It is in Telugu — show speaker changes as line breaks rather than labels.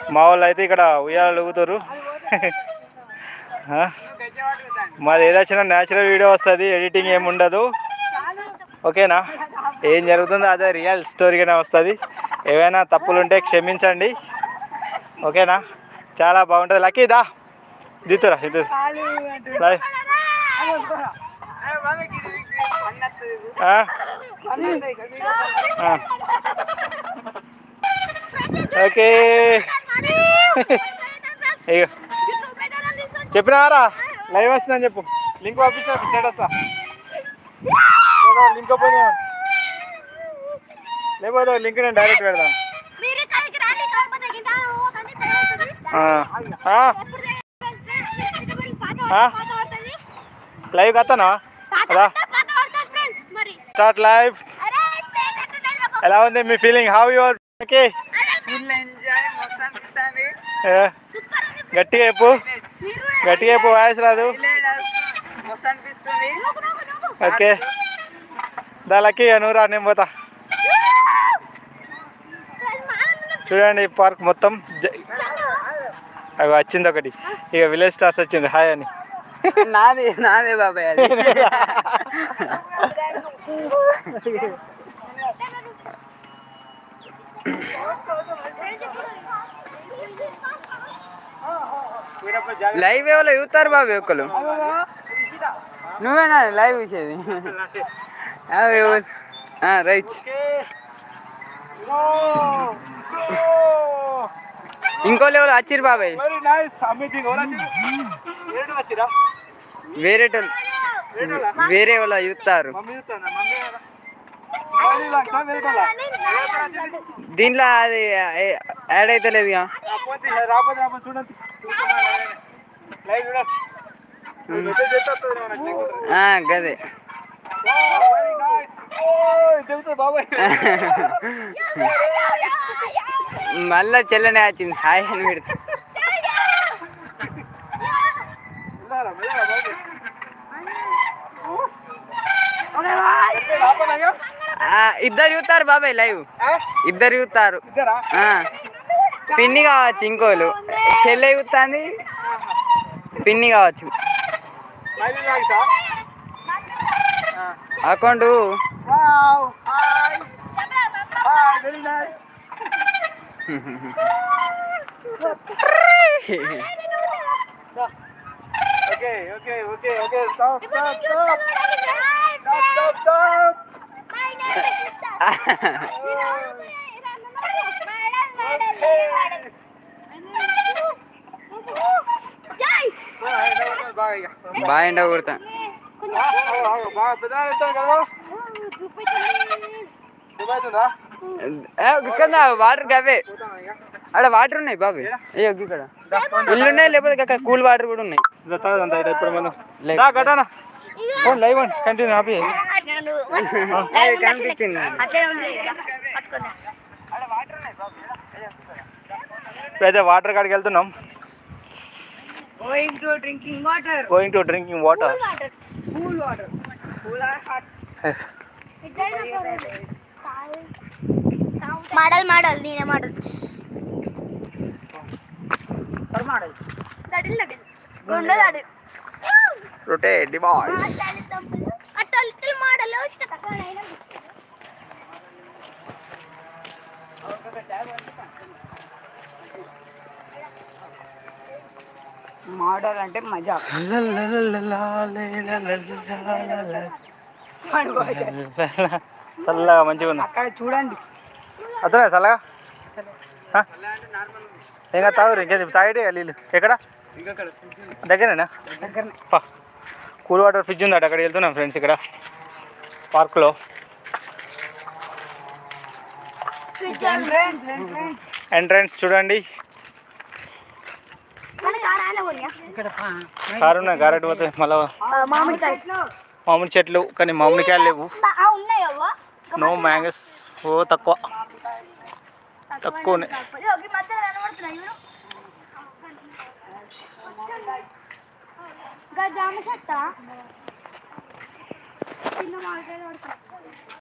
మా వాళ్ళు అయితే ఇక్కడ ఉయ్యాలు ఊగుతారు ఆ? మాది ఏదొచ్చినా న్యాచురల్ వీడియో వస్తుంది ఎడిటింగ్ ఏమి ఉండదు ఓకేనా ఏం జరుగుతుందో అదే రియల్ స్టోరీగానే వస్తుంది ఏవైనా తప్పులు ఉంటే క్షమించండి ఓకేనా చాలా బాగుంటుంది లక్కీ దా దిత్తురా ఇది లైవ్ ఆ? ఆ. ఓకే ఇగో చెప్పినారా లైవ్ వస్తుందని చెప్పు లింక్ పంపించిన స్టేటస్ లింక్ పోయినా లేకపోతే లింక్ నేను డైరెక్ట్ పెడదాం
మీరు ఇక్కడికి రండి కాకపోతే గింత పోకండి, తర్వాత
ఆ. ఆ? ఆ? లైవ్ కత్తనా రా
మరి
స్టార్ట్ లైవ్
అరే తేగట్టున్నాడు రా బాబు.
ఎలా ఉంది మీ feeling how your okay
full enjoy మస్తు అనిపిస్తుంది
సూపర్ ఉంది
గట్టిగా చెప్పు
మీరు
గట్టిగా చెప్పు వాయిస్ రాదు
మస్తు అనిపిస్తుంది
ఓకే దా లక్కీ నువ్వు రా నేను పోతా చూడండి ఈ పార్క్ మొత్తం జ- అవి వచ్చింది ఒకటి ఇక విలేజ్ స్టార్స్ వచ్చింది హాయ్ అని
నాదే నాదే బాబాయ్ అది లైవ్ ఎవరో చూస్తారు బాబు ఒక్కరు నువ్వేనా లైవ్ చూసేది రైట్ ఇంకో లెవెల్ వచ్చిర్రు బాబాయ్
వెరీ నైస్ అమేజింగ్ ఏడు వచ్చిరా
వేరే వేరే వాళ్ళు చూస్తారు
మమ్మీ చూస్తానా మమ్మీ స్మైలీ లాగా వేరే
దీంట్లో అది యాడ్ అయితే లేదు
రాకపోతే రాకపోతే రాకపోతే చూడండి లైవ్ చూడండి మెసేజ్ చేస్తే వస్తుంది మనకి లేకపోతే.
గదే
Wow, very nice. Oh, చెబుతా బాబాయ్
మళ్ళా చెల్లనే వచ్చింది హాయ్ అని పెడతా
వెళ్ళారా, వెళ్ళారా బాబాయ్? రాపలాగా?
ఆ, ఇద్దరు చూస్తారు బాబాయ్ లైవ్
ఆ?
ఇద్దరు చూస్తారు
ఇద్దరా?
ఆ. పిన్ని కావచ్చు ఇంకోలు చెల్లె చూస్తుంది పిన్ని కావచ్చు
స్మైలీ లాగా
account
Wow. Hi. Hi, very nice. Okay, okay, okay, okay. Stop, stop, stop. Stop, stop, stop. బాగా ఇక.
బాగా ఎండ కొడతా
ఆ, ఆగు, ఆగు, బాగా పెద్దగా వెళ్తాను కదా దుబాయ్ ఉందా
ఇక్కడ వాటర్ గవే
పోతాను ఇక
అక్కడ వాటర్ ఉన్నాయి బాబు ఏ ఇక్కడ ఇల్లు ఉన్నాయి లేకపోతే అక్కడ కూల్ వాటర్ కూడా ఉన్నాయి
తాగదంతా ఇక్కడ ఇప్పుడు మనం
Live.
దా గటానా ఫోన్ లైవ్ అండి కంటిన్యూ ఆపి
కనిపించింది
ఇప్పుడైతే వాటర్ కాడికి వెళ్తున్నాం
going to drinking water
going to drinking water
cool water cool or hot
model model నేనే మాడల్
మోడల్
దడిల్ దడిల్ గుండె దడిల్
రొటేట్ ది బాయ్
అట్ట లిటిల్ మాడల్
మోడల్ అంటే మజా
చల్లగా మంచిగా ఉంది
అక్కడ చూడండి
అతనే చల్లగా ఆ? ఇంకా తాగురు ఇంకేది తాగేటి నీళ్ళు ఎక్కడ దగ్గరేనా
దగ్గరనే
పా కూల్ వాటర్ ఫ్రిడ్జ్ ఉందట అక్కడికి వెళ్తున్నాం ఫ్రెండ్స్ ఇక్కడ పార్క్లో ఎంట్రన్స్ చూడండి
ఇక్కడ
కారు ఉన్నాయి కారెట్ పోతే మళ్ళీ
మామిడికాయ
మామిడి చెట్లు కానీ మామిడికాయలు లేవు
ఉన్నాయవ్వా
నో మ్యాంగోస్ ఓ తక్కువ తక్కువనే
మధ్యలో కనబడుతున్నాయి చూడు ఇంకా జామ చెట్ట చిన్న మామిడికాయలు పడతాయి